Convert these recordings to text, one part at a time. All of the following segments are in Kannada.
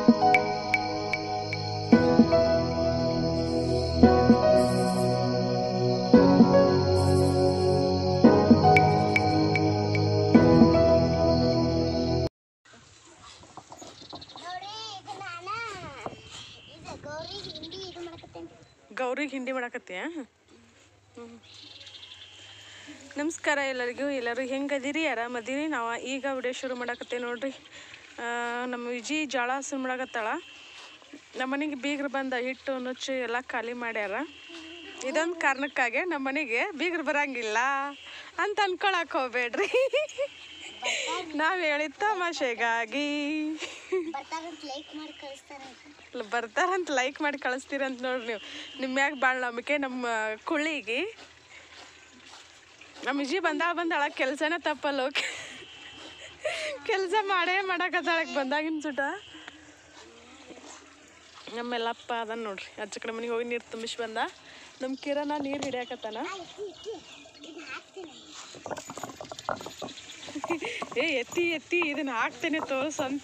ನೋಡಿ ಇದು ನಾನ ಇದು ಗೌರಿ ಹಿಂಡಿ ಇದು ಮಾಡಕತ್ತೇನ್ರಿ ಗೌರಿಗೆ ಹಿಂಡಿ ಮಾಡಕತ್ತೀಯ ಹ್ಞೂ ನಮಸ್ಕಾರ ಎಲ್ಲರಿಗೂ ಎಲ್ಲರೂ ಹೆಂಗದಿರಿ ಆರಾಮದಿರಿ ನಾವು ಈಗ ವಿಡಿಯೋ ಶುರು ಮಾಡಕತ್ತೇವೆ ನೋಡ್ರಿ ಆ, ನಮ್ಮ ವಿಜಿ ಜೋಳ ಹಸು ಮಾಡಕತ್ತಾಳ ನಮ್ಮ ಮನೆಗೆ ಬೀಗ್ರು ಬಂದ ಹಿಟ್ಟು ನುಚ್ಚು ಎಲ್ಲ ಖಾಲಿ ಮಾಡ್ಯಾರ ಇದೊಂದು ಕಾರಣಕ್ಕಾಗಿ ನಮ್ಮ ಮನೆಗೆ ಬೀಗ್ರು ಬರಂಗಿಲ್ಲ ಅಂತ ಅನ್ಕೊಳಕ್ ಹೋಗ್ಬೇಡ್ರಿ ನಾವು ಹೇಳಿದ ತಮಾಷೆಗಾಗಿ ಬರ್ತಾರಂತ ಲೈಕ್ ಮಾಡಿ ಕಳಿಸ್ತಾರ ಇಲ್ಲ ಬರ್ತಾರಂತ ಲೈಕ್ ಮಾಡಿ ಕಳಿಸ್ತೀರಂತ ನೋಡ್ರಿ ನೀವು ನಿಮ್ಮ ಮ್ಯಾಗ ಭಾಳ ನಂಬಿಕೆ ನಮ್ಮ ಕುಳ್ಳಿಗೆ ನಮ್ಮ ಇಜಿ ಬಂದಾಳ ಬಂದಾಳ ಕೆಲಸನೇ ತಪ್ಪಲ್ಲ ಕೆಲಸ ಮಾಡೇ ಮಾಡಕತ್ತಾಳಕ್ಕೆ ಬಂದಾಗಿನ ಸುಟ ನಮ್ಮೆಲ್ಲಪ್ಪ ಅದನ್ನ ನೋಡ್ರಿ ಅಜ್ಜ ಕಡೆ ಮನೆಗೆ ಹೋಗಿ ನೀರು ತುಂಬಿಸಿ ಬಂದ ನಮ್ಮ ಕಿರಣ ನೀರು ಹಿಡಿಯಾಕತ್ತಾನ ಇದು ಹಾಕ್ತೀನಿ ಏ ಎತ್ತಿ ಎತ್ತಿ ಇದನ್ನ ಹಾಕ್ತೇನೆ ತೋರ್ಸು ಅಂತ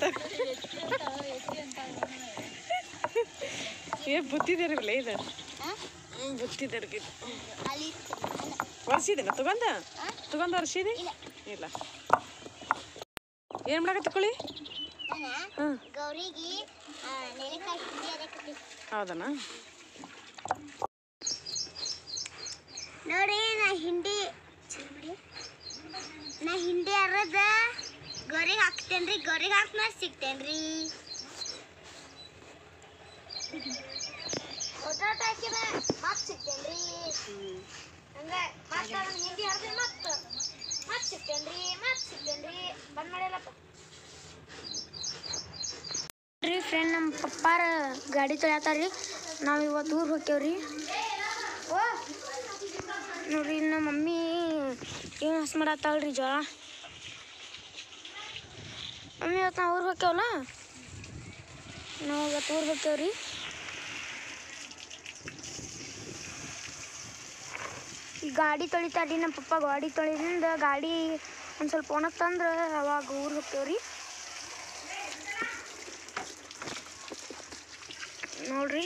ಏ ಬುತ್ತಿದ್ದೀರಲ್ಲ ಇದು ಹ್ಞೂ ಬುತ್ತಿದ್ದೀರಿ ಅಲ್ಲಿ ಒರ್ಸಿದೇನ ತಗೊಂಡ ತಗೊಂಡ ಒರ್ಸಿದಿ ಇಲ್ಲ ಏನು ಮಾಡಕತ್ತಿ ಕುಳಿ ನಾನು ಹಾಂ ಗೌರಿಗೆ ನೆನೆಕಾಯಿ ಹಿಂಡಿ ಅದಕ್ಕೆ ಹೌದನ ನೋಡಿ ನಾ ಹಿಂಡಿ ಚಲೋ ಮಾಡಿ. ನಾ ಹಿಂಡಿ ಅರದ ಗೌರಿಗೆ ಹಾಕ್ತೇನ್ರಿ ಗೌರಿಗೆ ಹಾಕ್ಮೇಲೆ ಸಿಗ್ತೇನ್ರಿ ಒಟ್ಟಾಟ ಹಾಕಿದ ಮತ್ತೆ ಸಿಗ್ತೇನ್ರಿ ಹಂಗ ಮತ್ತೆ ಅದನ್ನ ಹಿಂಡಿ ಹರಿದ್ರೆ ಮತ್ತೆ ಮತ್ತೆ ಸಿಗ್ತೇನ್ರಿ ಮತ್ತೆ ಸಿಗ್ತೇನ್ರಿ ಬಂದ್ ಮಾಡಿಲ್ಲಪ್ಪ ರೀ ಫ್ರೆಂಡ್ ನಮ್ಮ ಪಪ್ಪಾರ ಗಾಡಿ ತೊಳ್ಯಾತಾರ್ರಿ ನಾವು ಇವತ್ತು ಊರಿಗೆ ಹೋಗ್ತೇವ್ರಿ ನೋಡ್ರಿ ನಮ್ಮ ಮಮ್ಮಿ ಏನು ಹಸ್ ಮಾಡತ್ತಾಳ್ರಿ ಜೋಳ ಮಮ್ಮಿ ಇವತ್ತು ನಾವು ಊರಿಗೆ ಹೋಗ್ತೇವಲ್ಲ ನಾವು ಇವತ್ತು ಊರಿಗೆ ಹೋಗ್ತೇವ್ರಿ ಈ ಗಾಡಿ ತೊಳಿತಾರ್ರಿ ನಮ್ಮ ಪಪ್ಪ ಗಾಡಿ ತೊಳಿದಿಂದ ಗಾಡಿ ಒಂದು ಸ್ವಲ್ಪ ಒಣಗ್ತಂದ್ರೆ ಅವಾಗ ಊರಿಗೆ ಹೋಗ್ತೇವ್ರಿ ನೋಡ್ರಿ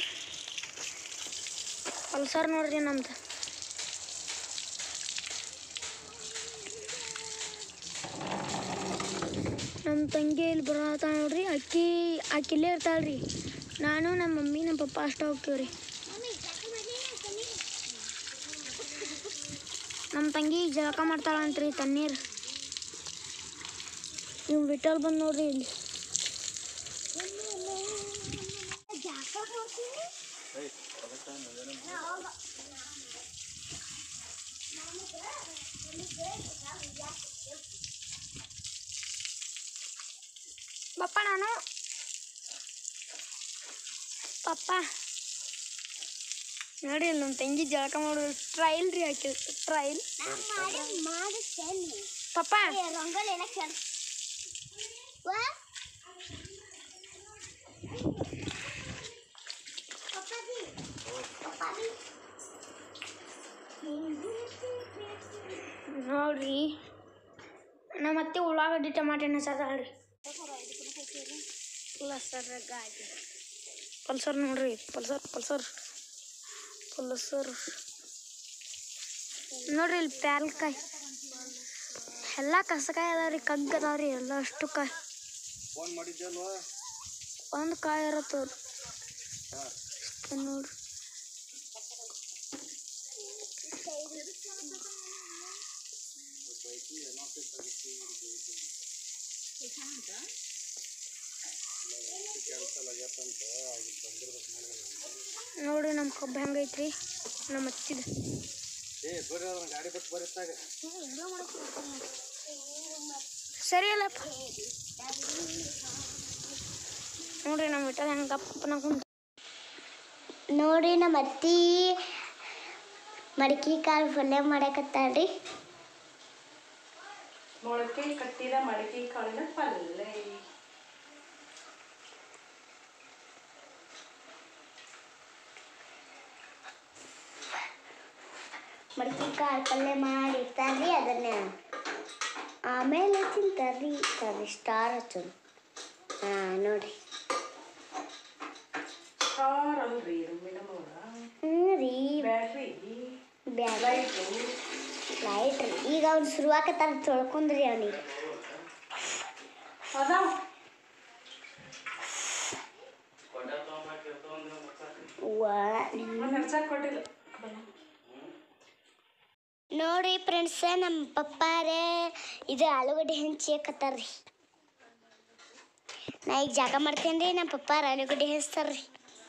ಪಲ್ಸರ್ ನೋಡ್ರಿ ನಮ್ದು ನಮ್ಮ ತಂಗಿ ಇಲ್ಲಿ ಬರತ್ತ ನೋಡ್ರಿ ಅಕ್ಕಿ ಆಕಿ ಇಲ್ಲೇ ಇರ್ತಾಳ್ರಿ ನಾನು ನಮ್ಮ ಮಮ್ಮಿ ನಮ್ಮ ಪಪ್ಪ ಅಷ್ಟ ಹೋಗ್ತೀವ್ರಿ ನಮ್ಮ ತಂಗಿ ಜಳಕ ಮಾಡ್ತಾಳಂತ್ರಿ ತಣ್ಣೀರು ನೀವು ಬಿಟ್ಟಲ್ ಬಂದು ನೋಡ್ರಿ ಇಲ್ಲಿ ಪಪ್ಪ ನಾನು ಪಪ್ಪ ನೋಡಿ ಇಲ್ಲಿ ನಮ್ಮ ತಂಗಿ ಜಳಕ ಮಾಡೋದು ಟ್ರಯಲ್ ರೀ ಹಾಕಿ ಟ್ರಯಲ್ ಮಾಡಿಸ್ತೇನೆ ಪಪ್ಪ ರಂಗೋಲಿ ಎಲ್ಲ ಕೇಳ ನೋಡ್ರಿ ನಮ್ಮ ಅತ್ತೆ ಉಳ್ಳಾಗಡ್ಡಿ ಟಮಾಟೆ ಹಚ್ಚಾತಾಳ್ರಿ ಪಲ್ಸರ್ ಗಾಡಿ ಪಲ್ಸರ್ ನೋಡ್ರಿ ಪಲ್ಸರ್ ಪಲ್ಸರ್ ಪಲ್ಸರ್ ನೋಡ್ರಿ ಇಲ್ಲಿ ಪ್ಯಾಲ್ಕಾಯಿ ಎಲ್ಲ ಕಸಕಾಯಿ ಅದಾವ್ರಿ ಕಗ್ಗ ಅದಾವ್ರಿ ಎಲ್ಲ ಅಷ್ಟು ಕಾಯಿ ಒಂದು ಕಾಯಿ ಇರತ್ತ ನೋಡ್ರಿ ನೋಡ್ರಿ ನಮ್ಮ ಕಬ್ಬು ಹೆಂಗೈತ್ರಿ ನಮ್ಮ ಹಚ್ಚಿದ ಸರಿ ಅಲ್ಲಪ್ಪ ನೋಡ್ರಿ ನಮ್ಮ ಇಟ್ಟ ಹೆಂಗೆ ಗಪ್ಪನ ಕುಂತ ನೋಡಿ ನಮ್ಮ ಅತ್ತಿ ಮಡಕಿ ಕಾಳು ಪಲ್ಯ ಮಾಡಕತ್ತಾಳ್ರಿ ಮೊಳಕೆ ಕಟ್ಟಿದ ಮಡಕೆ ಕಾಳಿನ ಪಲ್ಲೆ ಮಡಕಿ ಕಾಳು ಪಲ್ಯ ಮಾಡಿರ್ತಾರ್ರಿ ಅದನ್ನ ಆಮೇಲೆ ತಿಂತಾರ್ರಿ ಸರಿ ಸ್ಟಾರ್ ಹಚ್ಚೋದು ಹಾಂ ನೋಡ್ರಿ ಕಾರ್ ಅಲ್ರಿ ಮೇಡಮ್ ಅವರ ಹ್ಞೂ ರೀ ಬ್ಯಾಟ್ರಿ ಬ್ಯಾಡ ಲೈಟು ಲೈಟ್ ರೀ ಈಗ ಅವ್ನು ಶುರುವಾಕತ್ತಾರ ತೊಳ್ಕೊಂಡ್ರಿ ಅವನಿಗೆ ಅದಾವ ವಾ ಒಂದು ನಡ್ಸಕ್ಕೆ ಕೊಟ್ಟಿಲ್ಲ ನೋಡ್ರಿ ಫ್ರೆಂಡ್ಸ್ ನಮ್ಮ ಪಪ್ಪಾರೇ ಇದು ಆಲೂಗಡ್ಡೆ ಹೆಂಚ್ಯಾಕತ್ತಾರ್ರಿ ನಾ ಈಗ ಜಾಗ ಮಾಡ್ತೇನೆ ರೀ ನಮ್ಮ ಪಪ್ಪಾರ ಆಲೂಗಡ್ಡೆ ಹೆಚ್ತಾರ್ರಿ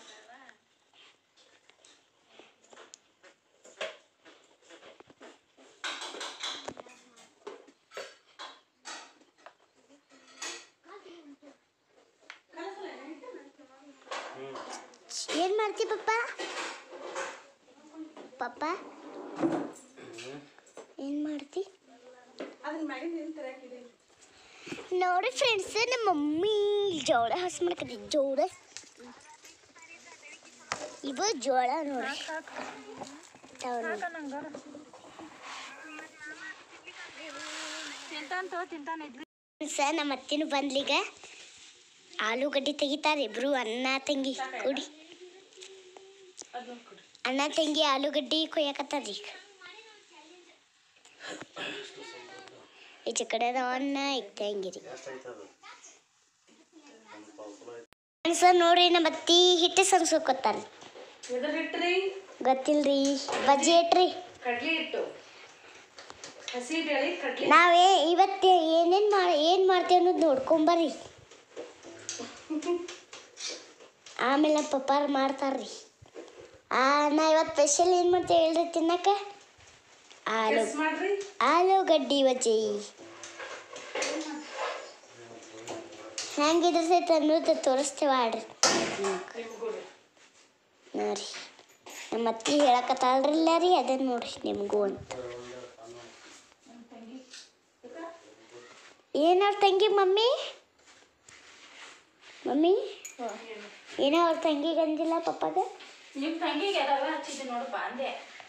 ಏನ್ ಮಾಡ್ತಿ ಪಪ್ಪ ಪಪ್ಪ ಏನ್ ಮಾಡ್ತಿ ಅದನ್ನ ಮ್ಯಾಗಿನ ಏನು ತರಕಿದೆ ನೋಡಿ ಫ್ರೆಂಡ್ಸ್ ನಮ್ಮ ಮಮ್ಮಿ ಜೋಳ ಹಸ್ ಮಾಡ್ಕತಿ ಜೋಳ ಇವು ಜೋಳ ನೋಡ್ರಿ ತಾವ್ ನೋಡಿ. ಫ್ರೆಂಡ್ಸ್ ನಮ್ಮ ಅತ್ತಿನೂ ಬಂದ್ಲೀಗ ಆಲೂಗಡ್ಡೆ ತೆಗಿತಾರೆ ಇಬ್ರು ಅಣ್ಣ ತಂಗಿ ಕೂಡಿ ಅದನ್ನ ಕೊಡಿ ಅಣ್ಣ ತಂಗಿ ಆಲೂಗಡ್ಡೆ ಕೊಯ್ಯಕತ್ತಾರ ಈಗ ಈಚೆ ಕಡೆ ಅಣ್ಣ ಈಗ ತಂಗಿರಿ ಫ್ರೆಂಡ್ಸ್ ನೋಡ್ರಿ ನಮ್ಮ ಅತ್ತಿ ಹಿಟ್ಟು ಸಂಸ್ಕೊತಾರ ಎದ್ರ ಇಟ್ರಿ ಗೊತ್ತಿಲ್ರಿ ಬಜ್ಜಿ ಇಟ್ರಿ ಕಡ್ಲಿ ಹಿಟ್ಟು ಹಸಿ ಬೇಳೆ ಕಡ್ಲಿ ನಾವೇ ಇವತ್ತು ಏನೇನು ಮಾಡಿ ಏನು ಮಾಡ್ತೇವೆ ಅನ್ನೋದು ನೋಡ್ಕೊಂಬರ್ರಿ ಆಮೇಲೆ ನಮ್ಮ ಪಪ್ಪಾರು ಮಾಡ್ತಾರ್ರಿ ಆ ನಾ ಇವತ್ತು ಸ್ಪೆಷಲ್ ಏನು ಮಾಡ್ತೇವೆ ಹೇಳ್ರಿ ತಿನ್ನಕ ಆಲೂ ಗೆಸ್ ಮಾಡ್ರಿ ಆಲೂಗಡ್ಡಿ ಬಜ್ಜಿ ಹೆಂಗಿದ್ರೆ ಸಹಿತ ಅನ್ನೋದು ತೋರಿಸ್ತೇವೆ ಆಡ್ರಿ ನಿಮ್ಗೂ ರೀ. ನೋಡ್ರಿ ನಮ್ಮ ಅತ್ತಿ ಹೇಳಕತ್ತಾಳ್ರಿಲ್ಲ ರೀ ಅದನ್ನ ನೋಡ್ರಿ ನಿಮಗೂ ಅಂತ ಏನವ್ರ ತಂಗಿ ಮಮ್ಮಿ ಮಮ್ಮಿ ಏನೋ ಅವ್ರ ತಂಗಿಗೆ ಅಂದಿಲ್ಲ ಪಪ್ಪಗ ನಿಮ್ ತಂಗಿಗೆ ಯಾವಾಗ ಹಚ್ಚಿದ್ದೆ ನೋಡಪ್ಪ ಅಂದೆ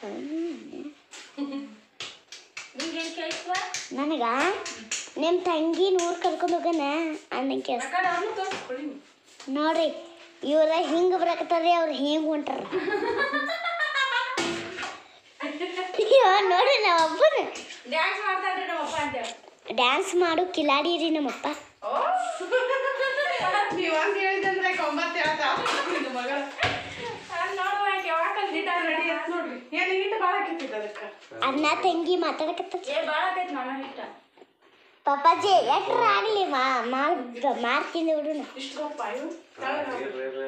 ನಿಂಗೇನ್ ಕೇಳಿಸ್ವಾ ನನಗ ನಿಮ್ಮ ತಂಗಿ ನೂರು ಕರ್ಕೊಂಡು ಹೋಗನ ಅನ್ನಕ್ಕೆ ಆ ಕಡೆ ಅವ್ರನ್ನೂ ತೋರಿಸ್ಕೊಳ್ಳಿ ನೀವು. ನೋಡ್ರಿ ಇವ್ರ ಹಿಂಗೆ ಬರಕತ್ತಾರ್ರಿ ಅವ್ರು ಹಿಂಗೆ ಹೊಂಟಾರ ಅಯ್ಯೋ, ನೋಡ್ರಿ ನಮ್ಮಪ್ಪನ ಡ್ಯಾನ್ಸ್ ಮಾಡ್ತಾನ್ರಿ ನಮ್ಮಪ್ಪ ಅಂತೇಳಿ ಡ್ಯಾನ್ಸ್ ಮಾಡು ಕಿಲಾಡಿ ರೀ ನಮ್ಮಪ್ಪ ಓ ನೀವು ಹಂಗೆ ಹೇಳಿದಂದ್ರೆ ಒಂಬತ್ತು ಹೇಳ್ತಾ ನಿಮ್ಮ ಮಗಳ ನೋಡುವ ಯಾವಾಗ ಕಲ್ತಿದ್ದಾಳ ರೆಡಿ ಆಯ್ತು ನೋಡ್ರಿ ಏನು ಹಿಟ್ಟು ಭಾಳ ಹಾಕಿತ್ತಿದ್ದು ಅದಕ್ಕೆ ಅಣ್ಣ ತಂಗಿ ಮಾತಾಡಕತ್ತ ಏ ಭಾಳ ಆಗೈತೆ ಮಾಮ ಹಿಟ್ಟ ಪಪ್ಪಾಜಿ ಎಟ್ರ ಆಗಲಿ ಮಾ ಮಾಲ್ ಮಾರ್ತೀನಿ ಬಿಡುನ ಇಷ್ಟು ಗೊಪ್ಪ ಇವು ಕೆಳಗೆ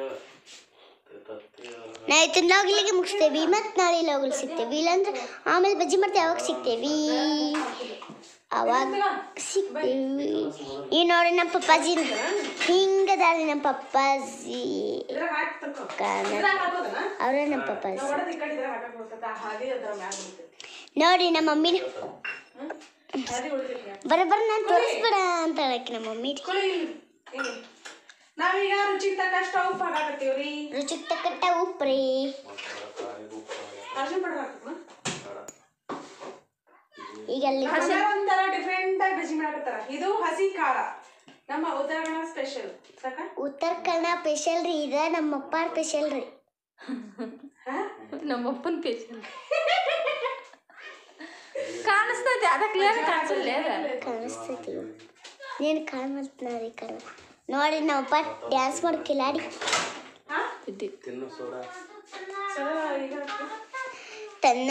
ನಾ ಇವತ್ತಿನ ಲಾಗಿಲಿಗೆ ಮುಗಿಸ್ತೇವಿ ಮತ್ತು ನಾಳೆ ಲಾಗಲ್ ಸಿಗ್ತೇವಿ ಇಲ್ಲಾಂದ್ರೆ ಆಮೇಲೆ ಬಜ್ಜಿ ಮಾಡ್ತೇವೆ ಅವಾಗ ಸಿಗ್ತೇವಿ ಅವಾಗ ಸಿಗ್ತೇವಿ ಈ ನೋಡಿ ನಮ್ಮ ಪಪ್ಪಾಜಿ ಹಿಂಗದಾರಿ ನಮ್ಮ ಪಪ್ಪಾಜಿ ಇದ್ರಾಗ ಹಾಕಿ ತಕೋ ಕಾಣ ಇದ್ರಾಗ ಹಾಕೋದನ ಅವ್ರ ನಮ್ಮ ಪಪ್ಪಾಜಿ ನಾವು ಹೊಡೆದು ಈ ಕಡೆ ಇದ್ರಾಗ ಹಾಕಕ್ಕೆ ಬರ್ತೈತೆ ಆ ಹಾದಿ ಅದ್ರ ಮ್ಯಾಗ ಬರ್ತೈತಿ ನೋಡಿ ನಮ್ಮ ಮಮ್ಮಿನ ಹಾದಿ ಉಳಿತೈತಿ ಬರೋಬ್ಬರ ನಾನು ತೋರಿಸ್ಬೇಡ ಅಂತ ಹೇಳಕ್ಕೆ ನಮ್ಮ ಮಮ್ಮಿ ಕುಳಿ ಇಲ್ಲಿ ನಾವೀಗ ರುಚಿಗೆ ತಕ್ಕಷ್ಟು ಉಪ್ಪು ಹಾಕಾಕತ್ತೀವ್ರಿ ರುಚಿಗೆ ತಕ್ಕಟ್ಟ ಉಪ್ಪ್ರಿ ಅರ್ಶಿನ ಪೌಡರ್ ಹಾಕಮ್ಮ ಈಗ ಅಲ್ಲಿ ಹಸಿ ಒಂಥರ ಡಿಫ್ರೆಂಟ್ ಆಗಿ ಬಜ್ಜಿ ಮಾಡಕತ್ತಾರ ಇದು ಹಸಿ ಖಾರ ನಮ್ಮ ಉತ್ತರ ಕನ್ನಡ ಸ್ಪೆಷಲ್ ಸಾಕ ಉತ್ತರ ಕನ್ನಡ ಸ್ಪೆಷಲ್ ರೀ ಇದ ನಮ್ಮ ಅಪ್ಪ ಸ್ಪೆಷಲ್ ರೀ ನಮ್ಮಪ್ಪನ ಪೇಷನ್ ಕಾಣಿಸ್ತೈತಿ ಅದ ಕ್ಲಿಯರ್ ಕಾಣಿಸಲ್ಲ ಕಾಣಿಸ್ತೈತಿ ನೀನು ಕಾಣ್ಮಲ್ತ ರೀ ಕರ ನೋಡಿ ನಮ್ಮಪ್ಪ ಡ್ಯಾನ್ಸ್ ಮಾಡಿ ಕಿಲಾಡಿ ಹಾ ಇದ್ದಿ ಸರ ಈಗ ಹಾಕು. ತನ್ನ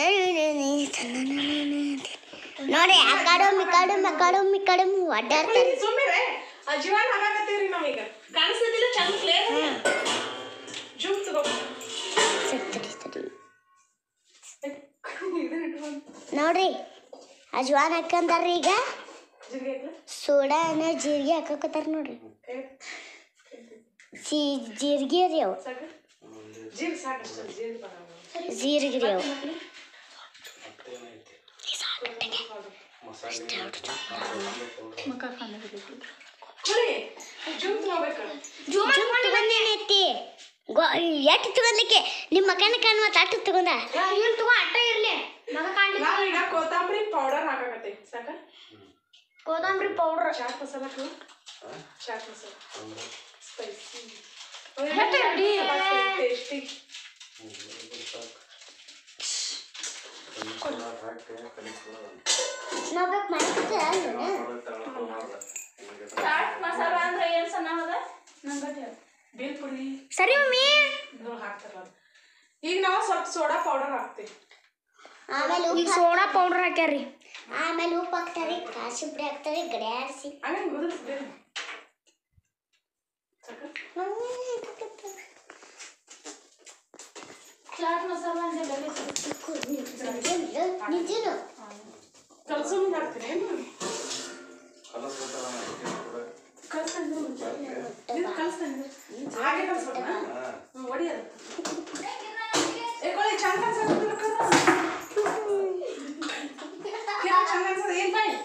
ನೋಡಿ ಆ ಕಡೆ ಈ ಕಡೆ ಆ ಕಡೆ ಈ ಕಡೆ ಅಡ್ಡಾಡ್ತಾರೆ ಕುಳಿ, ಸುಮ್ನಿರೆ ಆ ಜೀವನ ಹಾಕಾಕತ್ತೀವ್ರಿ ನಾವೀಗ ಕಾಣಿಸ್ತದಿಲ್ಲ ಚಂದ ಕ್ಲಿಯರ್ ಜೂಮ್ ತಗೋ ಸರಿ ಸರಿ ಇದನ್ನ ಇಟ್ಕೊಂಡು ನೋಡ್ರಿ ಅಜ್ವಾನ್ ಹಾಕಂದಾರ್ರಿ ಈಗ ಜೀರಿಗೆ ಹಾಕ್ಲಾ? ಸೋಡಾನ ಜೀರಿಗೆ ಹಾಕಕತ್ತಾರ ನೋಡ್ರಿ ಕೈ ಸಿ ಜೀರಿಗೆ ರೀ ಅವು ಸಾಕ ಜೀರಿಗೆ ಸಾಕಷ್ಟು ಜೀರಿಗೆ ಬರಲ್ಲ ಜೀರಿಗೆ ರೀ ಅವು ಮುಖ ಕಾಣಿಸ್ತೈತಿ ಕುಳಿ ಜೂಮ್ ತಗೋಬೇಕು ತಗೊಂಡೇನೈತಿ ಎಷ್ಟು ತಗೊಂಡ್ಲಿಕ್ಕೆ ನಿಮ್ಮ ಮಕನ ಕಾಣ್ ಮತ್ತೆ ಅಟ್ಟು ತಗೊಂಡ ಇವ್ನು ತಗೋ ಅಟ್ಟ ಇರ್ಲಿ ಮಗ ಕಾಣ್ಲಿ ನಾವೀಗ ಕೊತ್ತಂಬರಿ ಪೌಡರ್ ಹಾಕಾಕತ್ತೀವಿ ಸಾಕ ಗೋದಂಬ್ರಿ ಪೌಡ್ರ್ ಚಾಟ್ ಮಸಾಲ ಹಾಕು ಚಾಟ್ ಮಸಾಲ ಸ್ಪೈಸಿ ಟೇಸ್ಟಿ ನಾವು ಬೇಕು ಮಾಡ್ಕೊತೀರ ಚಾಟ್ ಮಸಾಲ ಅಂದ್ರೆ ಏನ್ ಸಣ್ಣ ಅದ ನಂಗೆ ಹೇಳು ಬೇಲ್ ಪುಡಿ ಸರಿ ಮಮ್ಮಿ ಇದ್ರೊಳಗ್ ಹಾಕ್ತಾರಲ್ಲ ಅದು. ಈಗ ನಾವು ಸ್ವಲ್ಪ ಸೋಡಾ ಪೌಡರ್ ಹಾಕ್ತೀವಿ ಆಮೇಲೆ ಈಗ ಉಪ್ಪು ಸೋಡಾ ಪೌಡರ್ ಹಾಕ್ಯಾರಿ ಆಮೇಲೆ ಉಪ್ಪು ಹಾಕ್ತಾರೆ ಕಾಸಿ ಪುಡಿ ಹಾಕ್ತಾರೆ ಗಡೆ ಆಡಿಸಿ ಹಂಗೆ ಗುದಿಸ್ಬೇಕು ಚಾಟ್ ಮಸಾಲ ಅಂದ್ರೆ ಬೇರೆ ನಿಜನು ಕಲ್ಸು ಮುಂದೆ ಹಾಕ್ತೀನಿ ಏನು ಕಲ್ಸ್ಕೊಂಡು ಇದು ಕಲ್ಸ್ಕೊಂಡು ಹಾಗೆ ಕಲ್ಸ್ಬೇಕ ಹೊಡಿಯೋದು ಏ ಕೊಳಿ ಚಂದ ಕಲ್ಸೋದು ಚಂದ ಅನ್ಸೋದು ಏನ್ ಬಾಯ್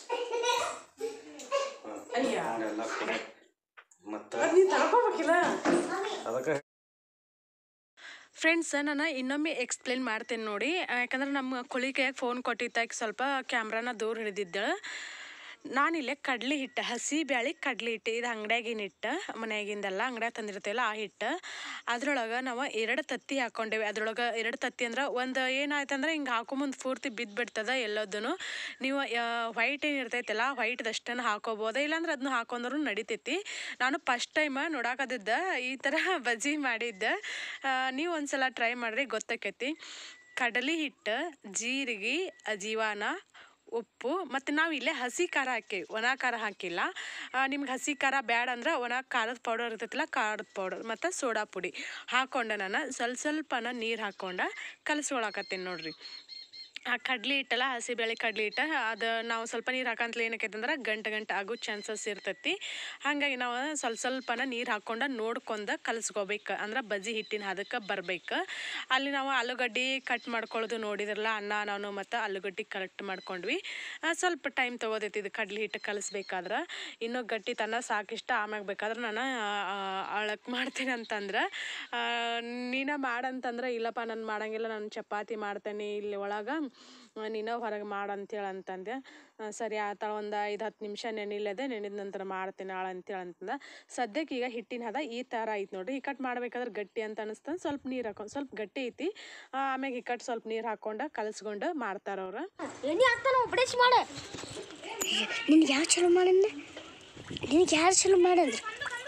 ಅಯ್ಯ ಮತ್ತ ಅದ್ ನೀನ್ ತಳ್ಕೊಬೇಕಿಲ್ಲ ಅದಕ್ಕೆ ಫ್ರೆಂಡ್ಸ್ ನಾನು ಇನ್ನೊಮ್ಮೆ ಎಕ್ಸ್ಪ್ಲೇನ್ ಮಾಡ್ತೇನೆ ನೋಡಿ ಯಾಕಂದ್ರೆ ನಮ್ಮ ಕುಳಿಕೆಯಾಗ ಫೋನ್ ಕೊಟ್ಟಿದ್ದಾಕ ಸ್ವಲ್ಪ ಕ್ಯಾಮ್ರಾನ ದೂರ ಹಿಡಿದಿದ್ದಳು ನಾನಿಲ್ಲೇ ಕಡ್ಲಿ ಹಿಟ್ಟು ಹಸಿ ಬ್ಯಾಳಿ ಕಡ್ಲಿ ಹಿಟ್ಟು ಇದು ಅಂಗಡ್ಯಾಗಿನ ಹಿಟ್ಟು ಮನ್ಯಾಗಿಂದಲ್ಲ ಅಂಗಡ್ಯಾಗ ತಂದಿರ್ತೇವಲ್ಲ ಆ ಹಿಟ್ಟು ಅದ್ರೊಳಗೆ ನಾವು ಎರಡು ತತ್ತಿ ಹಾಕ್ಕೊಂಡೇವಿ ಅದ್ರೊಳಗೆ ಎರಡು ತತ್ತಿ ಅಂದ್ರೆ ಒಂದು ಏನಾಯ್ತಂದ್ರೆ ಹಿಂಗೆ ಹಾಕೊಂಬಂದು ಪೂರ್ತಿ ಬಿದ್ದು ಬಿಡ್ತದ ಎಲ್ಲದನ್ನು ನೀವು ವೈಟ್ ಏನು ಇರ್ತೈತಲ್ಲ ವೈಟ್ದಷ್ಟನ್ನು ಹಾಕೋಬೋದು ಇಲ್ಲಾಂದ್ರೆ ಅದನ್ನ ಹಾಕೊಂಡ್ರು ನಡಿತೈತಿ ನಾನು ಫಸ್ಟ್ ಟೈಮ್ ನೋಡಾಕದಿದ್ದ ಈ ಥರ ಬಜ್ಜಿ ಮಾಡಿದ್ದೆ ಆ, ನೀವು ಒಂದ್ಸಲ ಟ್ರೈ ಮಾಡ್ರಿ ಗೊತ್ತಾಕೈತಿ ಕಡಲೆ ಹಿಟ್ಟು ಜೀರಿಗೆ ಅಜೀವಾನ ಉಪ್ಪು ಮತ್ತು ನಾವು ಇಲ್ಲೇ ಹಸಿ ಖಾರ ಹಾಕಿ ಒಣ ಖಾರ ಹಾಕಿಲ್ಲ ನಿಮ್ಗೆ ಹಸಿ ಖಾರ ಬ್ಯಾಡ ಅಂದ್ರೆ ಒಣ ಖಾರದ ಪೌಡರ್ ಇರ್ತೈತಲ್ಲ ಖಾರದ ಪೌಡರ್ ಮತ್ತು ಸೋಡಾ ಪುಡಿ ಹಾಕ್ಕೊಂಡೆ ನಾನು ಸ್ವಲ್ಪ ಸ್ವಲ್ಪನ ನೀರು ಹಾಕ್ಕೊಂಡೆ ಕಲಸ್ಕೊಳಕತ್ತೀನಿ ನೋಡ್ರಿ ಆ ಕಡ್ಲಿ ಹಿಟ್ಟಲ್ಲ ಹಸಿ ಬೇಳೆ ಕಡ್ಲಿ ಹಿಟ್ಟು ಅದು ನಾವು ಸ್ವಲ್ಪ ನೀರು ಹಾಕಂತಲೇ ಏನಕ್ಕೈತೆ ಅಂದ್ರೆ ಗಂಟೆ ಗಂಟೆ ಆಗೋ ಚಾನ್ಸಸ್ ಇರ್ತೈತಿ ಹಾಗಾಗಿ ನಾವು ಸ್ವಲ್ಪ ಸ್ವಲ್ಪನ ನೀರು ಹಾಕ್ಕೊಂಡು ನೋಡ್ಕೊಂಡು ಕಲಿಸ್ಕೋಬೇಕು ಅಂದ್ರೆ ಬಜ್ಜಿ ಹಿಟ್ಟಿನ ಹದಕ್ಕೆ ಬರ್ಬೇಕು ಅಲ್ಲಿ ನಾವು ಆಲೂಗಡ್ಡೆ ಕಟ್ ಮಾಡ್ಕೊಳ್ಳೋದು ನೋಡಿದ್ರಲ್ಲ ಅನ್ನ ನಾನು ಮತ್ತು ಆಲೂಗಡ್ಡೆ ಕರೆಕ್ಟ್ ಮಾಡ್ಕೊಂಡ್ವಿ ಆ, ಸ್ವಲ್ಪ ಟೈಮ್ ತೊಗೋದೈತಿ ಇದು ಕಡ್ಲಿ ಹಿಟ್ಟು ಕಲಿಸ್ಬೇಕಾದ್ರೆ ಇನ್ನೂ ಗಟ್ಟಿ ತನ ಸಾಕಿಷ್ಟ ಆಮ್ಯಾಗ ಬೇಕಾದ್ರೆ ನಾನು ಅಳಕ್ ಮಾಡ್ತೀನಿ ಅಂತಂದ್ರೆ ಆ, ನೀನ ಮಾಡಂತಂದ್ರೆ ಇಲ್ಲಪ್ಪ ನಾನು ಮಾಡಂಗಿಲ್ಲ ನಾನು ಚಪಾತಿ ಮಾಡ್ತೇನೆ ಇಲ್ಲಿ ಒಳಗೆ ನೀನು ಹೊರಗೆ ಮಾಡಂತೇಳಿ ಅಂತಂದೆ ಆ, ಸರಿ ಆತ ಒಂದು ಐದು ಹತ್ತು ನಿಮಿಷ ನೆನಿಲ್ಲದೆ ನೆನೆದ ನಂತರ ಮಾಡ್ತೀನಿ ಆಳ ಅಂತೇಳಿ ಅಂತಂದ ಸದ್ಯಕ್ಕೆ ಈಗ ಹಿಟ್ಟಿನ ಹದ ಈ ಥರ ಐತೆ ನೋಡ್ರಿ ಹಿಕ್ಕಟ್ಟು ಮಾಡ್ಬೇಕಾದ್ರೆ ಗಟ್ಟಿ ಅಂತ ಅನಿಸ್ತಂದು ಸ್ವಲ್ಪ ನೀರು ಹಾಕೊಂಡು ಸ್ವಲ್ಪ ಗಟ್ಟಿ ಐತಿ ಆ, ಆಮ್ಯಾಗ ಹಿಕ್ಕಟ್ಟು ಸ್ವಲ್ಪ ನೀರು ಹಾಕ್ಕೊಂಡು ಕಲಸ್ಕೊಂಡು ಮಾಡ್ತಾರ ಅವ್ರು ಎಣ್ಣೆ ಹಾಕ್ತಾನ ಉಪದೇಶ ಮಾಡ ನಿನ್ಗೆ ಯಾರು ಚಲೋ ಮಾಡಂದ್ರೆ ನಿನಗೆ ಯಾರು ಚಲೋ ಮಾಡಂದ್ರೆ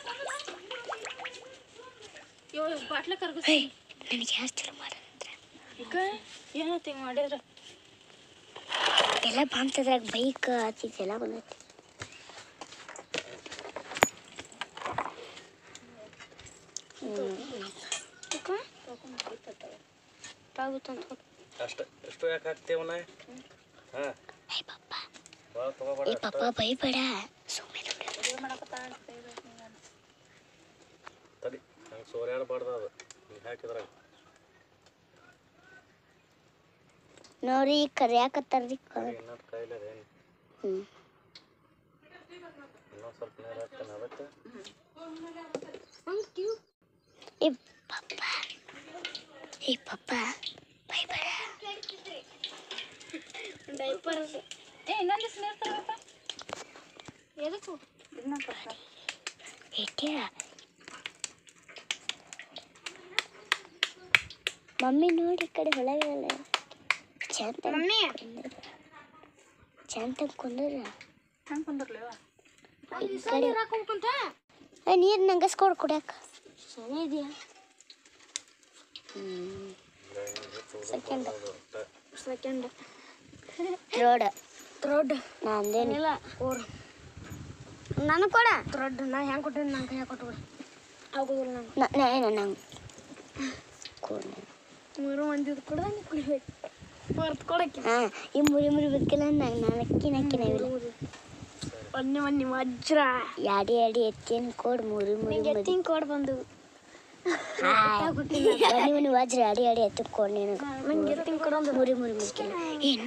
ಇವ್ ಬಾಟ್ಲ ಕರ್ಗ ಹೇ ನನಗೆ ಯಾರು ಚಲೋ ಮಾಡಂದ್ರೆ ಈಗ ಏನಂತ ಹಿಂಗ್ ಮಾಡಿದ್ರ ಎಲ್ಲ ಬಾಂತದ್ರಾಗ ಬೈಕ್ ಆತಿದ್ದೆಲ್ಲ ಬಂದೈತಿ ಅಷ್ಟ ಎಷ್ಟು ಯಾಕೆ ಹಾಕ್ತೇವನ ಹಾ ಏ ಪಪ್ಪ ಭಾಳ ತಗೋಬೇಡ ಏ ಪಪ್ಪ ಬೈಬೇಡ ಸುಮ್ಮನೆ ತಡಿ ಹಂಗೆ ಸೋರ್ಯಾಡಬಾರ್ದು ಅದು ಹಿಂಗೆ ಹಾಕಿದ್ರಾಗ ನೋಡ್ರಿ ಕರಿಯಾಕತ್ತಾರ್ರಿ ತಡಿ ಇನ್ನೊಂದು ಕಾಯಿಲೆ ಅದೇನು ಹ್ಞೂ ಇನ್ನೊಂದು ಸ್ವಲ್ಪ ನೀರು ಹಾಕ್ತೇನೆ ಅದಕ್ಕೆ ಏ ಪಪ್ಪ ಏ ಪಪ್ಪ ಬೈಬೇಡ ಏ ಇನ್ನೊಂದು ದಿವ್ಸ ನೀರು ತರಬೇಕಾ ಎದಕ್ಕೂ ಇದನ್ನ ಕೊಡ್ತಾರೆ ಏಟ್ಯ ಮಮ್ಮಿ ನೋಡಿ ಈ ಕಡೆ ಹೊಳಗಲ್ಲ ಚಂದ ಮಮ್ಮಿ ಚಂದ ಕುಂದ್ರ ಹಂಗೆ ಕುಂದ್ರಲೇವ ಈ ಕಡೆ ಹಾಕೋಬೇಕಂತ ನೀರು ನಂಗಸ್ಕೊಡ್ ಕುಡ್ಯಾಕ ಸರಿ ಇದೆಯಾ ಸೆಕೆಂಡ್ ಸೆಕೆಂಡ್ ರೋಡ್ ಥ್ರೋಡ್ ನಾ ಅಂದೇನಿ ಇಲ್ಲ ಓರ್ ನನಗೆ ಕೊಡ ಥ್ರೋಡ್ ನಾ ಹೆಂಗೆ ಕೊಟ್ಟಿನಿ ನಂಗೆ ಕೈ ಕೊಟ್ಟು ಆಗೋದಿಲ್ಲ ನಂಗೆ ನಂಗೆ ಕೊಡು ಮೂರು ಮಂದಿ ಕೊಡ್ದಂಗೆ ಕುಡಿಬೇಕು ಬರ್ತ್ ಕೊಡಕ್ಕೆ ಹಾಂ ಈ ಮುರಿ ಮುರಿ ಬೇಕಿಲ್ಲ ನಂಗೆ ನಾನು ಅಕ್ಕಿ ನಕ್ಕಿ ನಾವಿಲ್ಲ ಒಂದೇ ಒಂದಿ ವಜ್ರ ಯಾಡಿ ಯಾಡಿ ಎತ್ತೇನು ಕೊಡು ಮುರಿ ಮುರಿ ನಿಂಗೆ ಮುರಿ ಎತ್ತಿಂಗ್ ಕೊಡ್ ಬಂದು ಬನ್ನಿ ಬನ್ನಿ ವಜ್ರ ಅಡಿ ಅಡಿ ಎತ್ತು ಕೊಡು ನೀನು ನಂಗೆ ಎತ್ತಿಂಗ್ ಕೊಡೊಂದು ಮುರಿ ಮುರಿ ಮುರಿಕಿಲ್ಲ ಏನ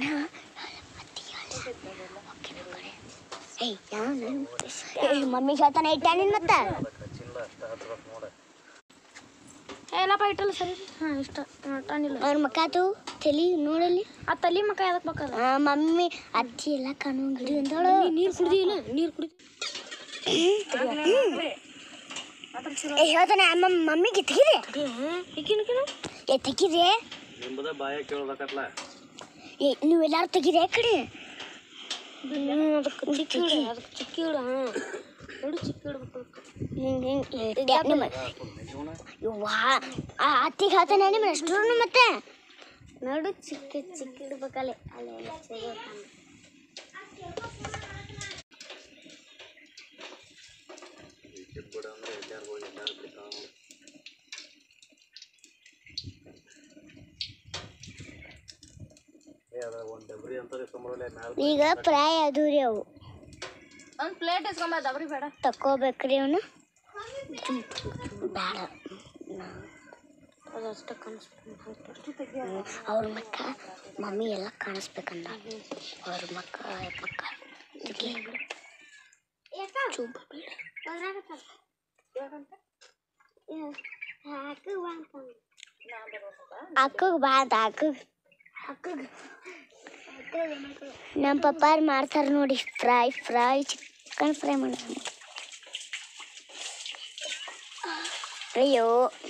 ಏಯ್ ಯಾವನು ಏಯ್ ಮಮ್ಮಿಗೆ ಹೇಳ್ತಾನೆ ಇಟ್ಟಾನಿನ್ ಮತ್ತ ಅದಕ್ಕೆ ಹಚ್ಚಿಲ್ಲ ಅಷ್ಟ ಹಚ್ಬೇಕು ನೋಡ ಎಲ್ಲಪ್ಪ ಇಟ್ಟಲ್ಲ ಸರಿ ಹಾಂ ಇಷ್ಟ ಟನಿಲ್ಲ ಅವ್ರ ಮಕ್ಕಾತು ತಲಿ ನೋಡಲ್ಲಿ ಆ ತಲಿ ಮಕ್ಕ ಯಾವ್ದಕ್ಕೆ ಬೇಕದ ಆ ಮಮ್ಮಿ ಅತ್ತಿ ಎಲ್ಲ ಕಾಣು ಗಿಡಿ ಅಂದಳು ನೀರು ಕುಡ್ದಿಲ್ಲ ನೀರು ಕುಡಿ ಏ ಹೇಳ್ತಾನೆ ಅಮ್ಮ ಮಮ್ಮಿಗೆ ತೆಗೀರಿ ಏ ತೆಗೀರಿ ನಿಮ್ಮದ ಬಾಯ ಕೇಳ್ಬೇಕತ್ಲ ಏ ನೀವೆಲ್ಲಾರು ತೆಗೀರಿ ಆ ಕಡೆ ಅದಕ್ಕೆ ಚಿಕ್ಕ ಇಡು ಅದಕ್ಕೆ ಚಿಕ್ಕ ಇಡು ಹಾಂ ನೋಡಿ ಚಿಕ್ಕ ಇಡ್ಬೇಕು ಹಿಂಗೆ ಹಿಂಗೆ ನಿಮ್ಮ ಯವ್ವಾ ಆ ಅತ್ತಿಗೆ ಹೇಳ್ತಾನೆ ನಿಮ್ಮ ಅಷ್ಟು ಮತ್ತೆ ನೋಡು ಚಿಕ್ಕ ಚಿಕ್ಕ ಇಡ್ಬೇಕಲ್ಲೇ ಅಲ್ಲೇ ಸಿಗೋತಾನೆ ಬಿಡ ಅಂದ್ರೆ ಎಲ್ಲಾರು ಹೋಗಿ ಎಲ್ಲಾರು ಬಿಡ್ತಾವ ಏ ಅದ ಒಂದು ಡಬ್ರಿ ಅಂತಾರೆ ಸುಮ್ಮನೆ ಮ್ಯಾಲ ಈಗ ಪ್ರಾಯ ಅದು ರೀ ಅವು ಒಂದು ಪ್ಲೇಟ್ ಇಸ್ಕೊಂಬ ದಬ್ರಿ ಬೇಡ ತಕೋಬೇಕ್ರಿ ಅವನು ಬೇಡ ಅದು ಅಷ್ಟೇ ಕಾಣಿಸ್ಬೇಕು ಅವ್ರ ಮಕ್ಕ ಮಮ್ಮಿ ಎಲ್ಲ ಕಾಣಿಸ್ಬೇಕಂದ ಅವ್ರ ಮಕ್ಕ ಮಕ್ಕ ಚೂಬ ಬೇಡ ಅಕ್ಕಗ್ ಬಾ ಅಂತ ಅಕ್ಕಗ್ ನಮ್ಮ ಪಪ್ಪಾರು ಮಾಡ್ತಾರೆ ನೋಡಿ ಫ್ರೈ ಫ್ರೈ ಚಿಕನ್ ಫ್ರೈ ಮಾಡ್ತಾರೆ ಅಯ್ಯೋ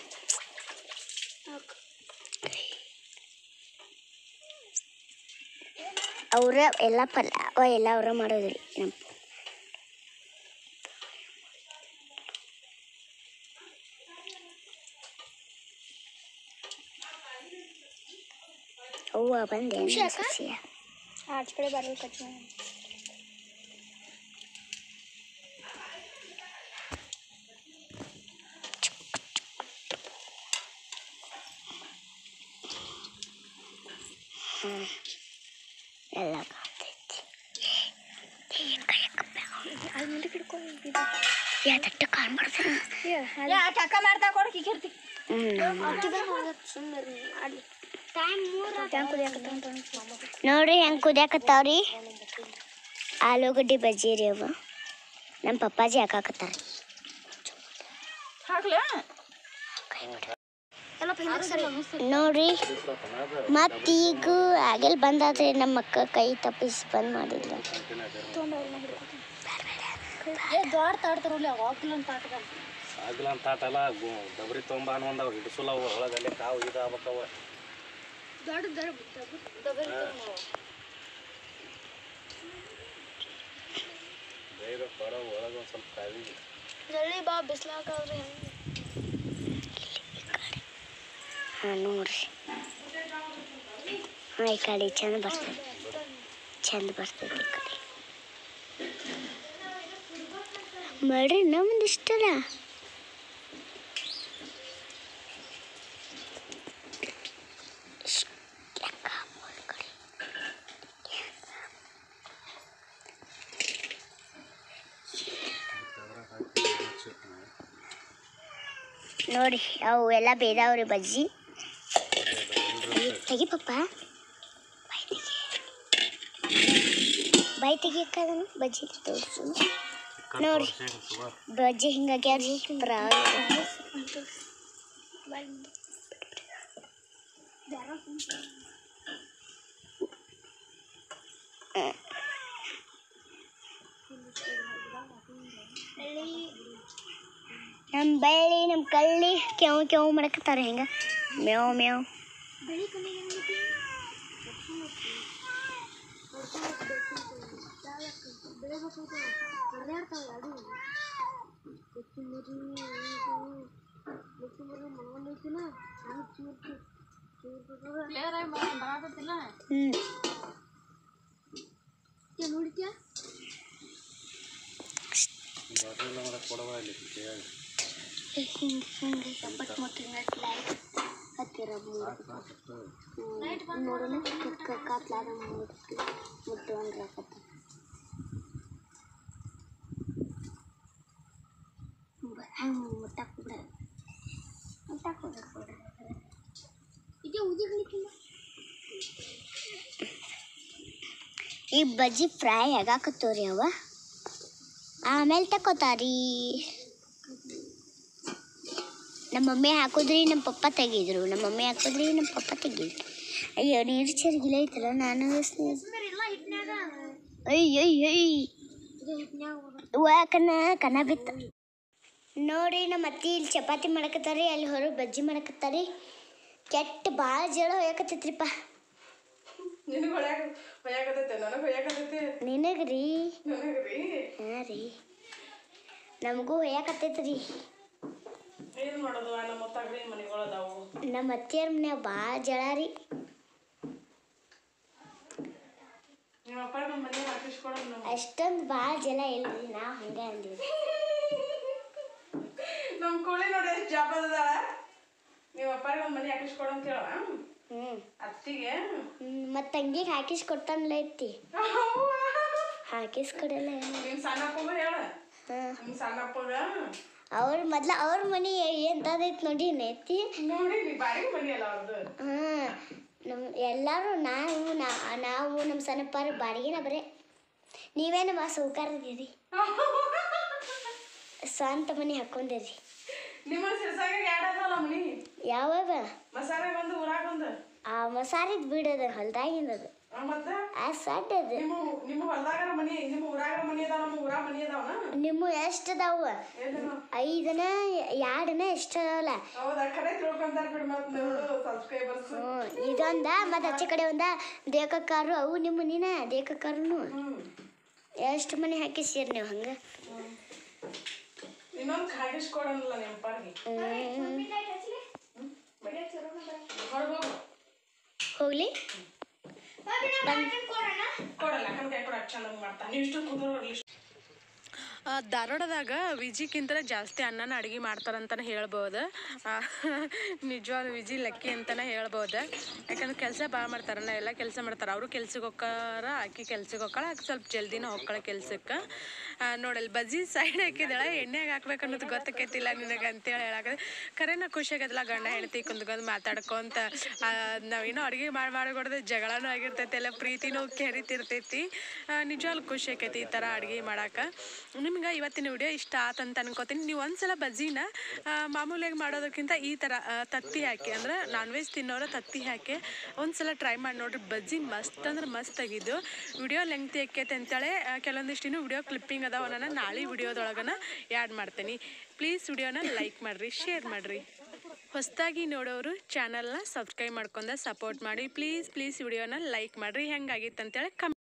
ಅವ್ರ ಎಲ್ಲ ಪಲಾವ ಎಲ್ಲ ಅವ್ರ ಮಾಡೋದ್ರಿ ನಮ್ಮ ಅವ್ವ ಬಂದೆ ಸಸಿಯ ಆಚೆ ಕಡೆ ಬರಲು ಕಚ್ಚ ಎಲ್ಲ ಕಾಣ್ತೈತಿ ಯಾ ತಟ್ಟ ಕಾಣ್ಬಾರ್ದ ಯಾಕೆ ಅಕ್ಕ ಮಾಡ್ತಾ ಕೊಡಕ್ಕೆ ಕೀರ್ತಿ ನೋಡ್ರಿ ಹೆಂಗ್ ಕುದಿಯಾಕತ್ತಾವ್ರಿ ಆಲೂಗಡ್ಡಿ ಬಜ್ಜಿ ರೀ ಅವ ನಮ್ಮ ಪಪ್ಪಾಜಿ ಹಾಕಾಕತ್ತಾರ ಹಾಕ್ಲಾ ನೋಡ್ರಿ ಮತ್ತೀಗ ಆಗಲ್ ಬಂದಾದ್ರೆ ನಮ್ಮ ಅಕ್ಕ ಕೈ ತಪ್ಪಿಸಿ ಬಂದ್ ಮಾಡಿದ್ಲ ಏ ದ್ವಾರ ತಾಡ್ತಾರಲ್ಲ ಹೋಗ್ಲಿಲ್ಲ ಅಂತ ಆಟದ ಆಗ್ಲ ಅಂತ ಆಟಲ್ಲ ಗು- ಡಬ್ರಿ ತೊಂಬ ಅನ್ನೊಂದವ್ ಹಿಡಿಸಲ್ಲ ಅವ ಒಳಗಲ್ಲಿ ಕಾವು ಇದು ಆಗ್ಬೇಕವ ಬೇಗ ಕೊಡ ಒಳಗೆ ಒಂದು ಸ್ವಲ್ಪ ಕಾವಿ ಜಲ್ದಿ ಬಾ ಬಿಸ್ಲಾಕಾದ್ರೆ ಹೆಂಗೆ ಹಾಂ ನೋಡ್ರಿ ಹಾಂ ಈ ಕಡೆ ಚಂದ ಬರ್ತದೆ ಚಂದ ಬರ್ತೈತಿ ಈ ಕಡೆ ಮಾಡ್ರಿ ನಮ್ದು ಇಷ್ಟದ ನೋಡಿ ಅವು ಎಲ್ಲ ಬೇದಾವ್ರಿ ಬಜ್ಜಿ ತೆಗಿ ಪಪ್ಪ ಬಾಯ್ ತೆಗಿ ಬಾಯ್ ತೆಗಿಯಕ್ಕದನು ಬಜ್ಜಿ ತೋರಿಸು ನೋಡಿ ಬಜ್ಜಿ ಹಿಂಗಾಗ್ಯಾರಿ ಪ್ರಾಯ ನಮ್ಮ ಬೆಳ್ಳಿ ನಮ್ಮ ಕಳ್ಳಿ ಕೆವ್ ಕೆವ್ ಮಾಡಕತ್ತಾರ ಹೆಂಗ ಮ್ಯಾವ್ ಮ್ಯಾವ್ ಕ್ಲಿಯರ್ ಆಗಿ ಬರಾಕತ್ತಿಲ್ಲ ಹ್ಞೂ ಬಾಟಲ್ ಕೊಡವ ಇಲ್ಲಿ ಕೇಳಿ ಹಿಂಗೆ ಹಿಂಗೆ ಸಪೋರ್ಟ್ ಮುಟ್ಟಿನ ಲೈಟ್ ಹತ್ತಿರ ನೋಡೋಣ ಕತ್ಲಾದ ಮುಟ್ಟು ಮುಟ್ಟು ಅಂದ್ರಕತ್ತ ಹಂಗೆ ಮುಟ್ಟಕ್ಕೆ ಬಿಡ ಮುಟ್ಟಕ್ಕೆ ಹೋಗ್ಬೇಕು ಈ ಬಜ್ಜಿ ಫ್ರೈ ಆಗಾಕತ್ತವ್ರಿ ಅವ ಆಮೇಲೆ ತಕೋತಾರಿ ನಮ್ಮ ಮಮ್ಮಿ ಹಾಕಿದ್ರಿ ನಮ್ಮ ಪಪ್ಪ ತೆಗಿದ್ರು ನಮ್ಮ ಮಮ್ಮಿ ಹಾಕಿದ್ರಿ ನಮ್ಮ ಪಪ್ಪ ತೆಗಿದ್ರು ಅಯ್ಯೋ ನೀರು ಚರ್ಗಿಲ್ಲ ಐತಲ್ಲ ನಾನು ಅಯ್ಯ ಅಯ್ಯ ಅಯ್ಯ ಕನ್ನ ಕನ್ನ ಬಿತ್ತು ನೋಡಿ ನಮ್ಮ ಅತ್ತಿ ಇಲ್ಲಿ ಚಪಾತಿ ಮಾಡಕತ್ತಾರಿ ಅಲ್ಲಿ ಹೊರಗೆ ಬಜ್ಜಿ ಮಾಡಕತ್ತಾರಿ ಕೆಟ್ಟ ಭಾಳ ಜಳ ಹೋಯಕತ್ತೈತ್ರಿಪ್ಪ ನಿನಗೆ ಹೊಳ್ಯಾಕ ಹೊಯ್ಯಾಕತೈತೆ ನನಗೆ ಹೊಯ್ಯಾಕತೈತಿ ನಿನಗ್ರಿ ನನಗೆ ರೀ ಹಾಂ ರೀ ನಮಗೂ ಹೊಯ್ಯಾಕತ್ತೈತ್ರಿ ಏನು ಮಾಡೋದು ನಮ್ಮ ಹೊತ್ತಾಗ್ರಿ ಮನೆಗಳದಾವು ನಮ್ಮ ಅತ್ತಿಯವ್ರ ಮನ್ಯಾಗ ಭಾಳ ಜಳ ರೀ ನಿಮ್ಮ ಅಪ್ಪ ನಮ್ಮ ಮನೆ ಹಾಕಿಸ್ಕೊಡೋದು ನಾವು ಅಷ್ಟೊಂದು ಭಾಳ ಜಲ ಇಲ್ರಿ ನಾವು ಹಂಗೆ ಅಂದ್ವಿ ನಮ್ಮ ಕೋಳಿ ನೋಡಿ ಎಷ್ಟು ಜಾಬದಾಳ ನಿಮ್ಮ ಅಪ್ಪ ನಮ್ಮ ಮನೆ ಹಾಕಿಸ್ಕೊಡು ಅಂತ ಹೇಳ ಹ್ಞೂ ಅತ್ತಿಗೆ ಮತ್ತು ತಂಗಿಗೆ ಹಾಕಿಸ್ ಕೊಡ್ತಾನಲ್ಲ ಐತಿ ಹಾಕಿಸ್ಕೊಡಲ್ಲ ನಿಮ್ಮ ಸಣ್ಣಪ್ಪಗ ಹೇಳ ಹಾಂ ನಿಮ್ಮ ಸಣ್ಣಪ್ಪಗ ಅವ್ರ ಮೊದ್ಲ ಅವ್ರ ಮನೆ ಎಂತದೈತಿ ನೋಡಿ ಐತಿ ನೋಡಿ ನೀ ಬಾಡಿಗೆ ಮನೆ ಅಲ್ಲ ಅವ್ರದ್ದು ಹಾಂ ನಮ್ಮ ಎಲ್ಲರೂ ನಾವು ನಾ- ನಾವು ನಮ್ಮ ಸಣ್ಣಪ್ಪಾರ ಬಾಡಿಗೆನ ಬರೇ ನೀವೇ ನಮ್ಮ ಸೌಕಾರದಿರಿ ಸ್ವಂತ ಮನೆ ಹಾಕೊಂಡಿರಿ ನಿಮ್ಮ ಸಿರ್ಸಾಗ ಎರಡು ಅದಲ್ಲ ಮನಿ ಯಾವಾಗ ಮಸಾಲೆ ಒಂದು ಊರಾಗ ಒಂದು ಆ ಮಸಾರಿದ್ ಬಿಡೋದು ಹೊಲ್ದಾಗಿಂದದು ಆ, ಮತ್ತೆ ಆ ಸಡ್ ಅದು ನಿಮ್ಮ ನಿಮ್ಮ ಹೊಲ್ದಾಗರ ಮನಿ ನಿಮ್ಮ ಊರಾಗರ ಮನಿ ಅದಾವ ನಮ್ಮ ಊರಾಗ ಮನಿ ಅದಾವನ ನಿಮ್ಮ ಎಷ್ಟು ಅದಾವ ಏನು ಐದನ ಎರಡನ ಎಷ್ಟು ಅದಾವಲ್ಲ ಹೌದಾ ಖರೆ ತಿಳ್ಕೊಂತಾರ ಬಿಡಿ ಮತ್ತೆ ನೋಡು ಸಬ್ಸ್ಕ್ರೈಬರ್ಸ್ ಹ್ಞೂ ಇದೊಂದ ಮತ್ತು ಆಚೆ ಕಡೆ ಒಂದ ದೇಕಕ್ಕಾರು ಅವು ನಿಮ್ಮ ಮನಿನ ದೇಕಕ್ಕಾರುನು ಹ್ಮ್ ಎಷ್ಟು ಮನೆ ಹಾಕಿಸಿರಿ ನೀವು ಹಂಗೆ ಇನ್ನೊಂದು ಹಾಕಿಸ್ಕೊಡಲ್ಲ ನಿಮ್ಮ ಅಪ್ಪಗೆ ಹೊರಗೆ ಹೋಗು ಹೋಗ್ಲಿ ಕೊಡಲ್ಲ ಯಾಕಂದ್ರೆ ಕೈ ಕೊಡಕ್ಕೆ ಚಂದ ಮಾಡ್ತಾನೆ ನೀವು ಇಷ್ಟು ಕುದುರೋರ್ಲಿ ಧಾರವಾಡದಾಗ ವಿಜಿಕ್ಕಿಂತ ಜಾಸ್ತಿ ಅನ್ನನ ಅಡುಗೆ ಮಾಡ್ತಾರಂತಲೇ ಹೇಳ್ಬೋದು ನಿಜವಾದ ವಿಜಿ ಲಕ್ಕಿ ಅಂತಲೇ ಹೇಳ್ಬೋದು ಯಾಕಂದ್ರೆ ಕೆಲಸ ಭಾಳ ಮಾಡ್ತಾರೆ ನಾ ಎಲ್ಲ ಕೆಲಸ ಮಾಡ್ತಾರೆ ಅವರು ಕೆಲ್ಸಕ್ಕೆ ಹೋಗ್ತಾರ ಆಕಿ ಕೆಲ್ಸಕ್ಕೆ ಹೋಗ್ತಾಳ ಆಕಿ ಸ್ವಲ್ಪ ಜಲ್ದಿನ ಹೋಗ್ತಾಳೆ ಕೆಲ್ಸಕ್ಕೆ ನೋಡಲ್ಲಿ ಬಜ್ಜಿ ಸೈಡ್ ಹಾಕಿದಾಳೆ ಎಣ್ಣೆಗೆ ಹಾಕ್ಬೇಕು ಅನ್ನೋದು ಗೊತ್ತಾಕೈತಿಲ್ಲ ನಿನಗೆ ಅಂತೇಳಿ ಹೇಳಕ್ಕೆ ಖರೇನ ಖುಷಿ ಆಗೈತಲ್ಲ ಗಂಡ ಹೆಂಡತಿ ಕುಂತ್ಕೊಂಡು ಮಾತಾಡ್ಕೊಂತ ಆ, ನಾವೇನೋ ಅಡುಗೆ ಮಾಡಿ ಮಾಡಿ ಕೊಡೋದು ಜಗಳನೂ ಆಗಿರ್ತೈತಿ ಎಲ್ಲ ಪ್ರೀತಿನೂ ಕೆರಿತಿರ್ತೈತಿ ನಿಜವಾಗ್ಲೂ ಖುಷಿ ಆಕೈತಿ ಈ ಥರ ಅಡುಗೆ ಮಾಡಕ್ಕೆ ನಿಮ್ಗೆ ಇವತ್ತಿನ ವಿಡಿಯೋ ಇಷ್ಟ ಆತಂತ ಅನ್ಕೋತೀನಿ ನೀವು ಒಂದ್ಸಲ ಬಜ್ಜಿನ ಆ, ಮಾಮೂಲಿಯಾಗಿ ಮಾಡೋದಕ್ಕಿಂತ ಈ ಥರ ಆ, ತತ್ತಿ ಹಾಕಿ ಅಂದ್ರೆ ನಾನ್ ವೆಜ್ ತಿನ್ನೋರು ತತ್ತಿ ಹಾಕಿ ಒಂದ್ಸಲ ಟ್ರೈ ಮಾಡಿ ನೋಡ್ರಿ ಬಜ್ಜಿ ಮಸ್ತ್ ಅಂದ್ರೆ ಮಸ್ತ್ ಆಗಿದ್ದು ವಿಡಿಯೋ ಲೆಂಗ್ತಿ ಆಕೈತೆ ಅಂತೇಳಿ ಆ, ಕೆಲವೊಂದಿಷ್ಟು ಇನ್ನೂ ವಿಡಿಯೋ ಕ್ಲಿಪ್ಪಿಂಗ್ ಅದಾವ ನಾನು ನಾಳೆ ವಿಡಿಯೋದೊಳಗನ ಆ್ಯಡ್ ಮಾಡ್ತೀನಿ ಪ್ಲೀಸ್ ವಿಡಿಯೋನ ಲೈಕ್ ಮಾಡಿರಿ ಶೇರ್ ಮಾಡಿರಿ ಹೊಸದಾಗಿ ನೋಡೋರು ಚಾನಲ್ನ ಸಬ್ಸ್ಕ್ರೈಬ್ ಮಾಡ್ಕೊಂಡ ಸಪೋರ್ಟ್ ಮಾಡಿ ಪ್ಲೀಸ್ ಪ್ಲೀಸ್ ವಿಡಿಯೋನ ಲೈಕ್ ಮಾಡಿರಿ ಹೆಂಗಾಗಿತ್ತು ಅಂತೇಳಿ ಕಮ್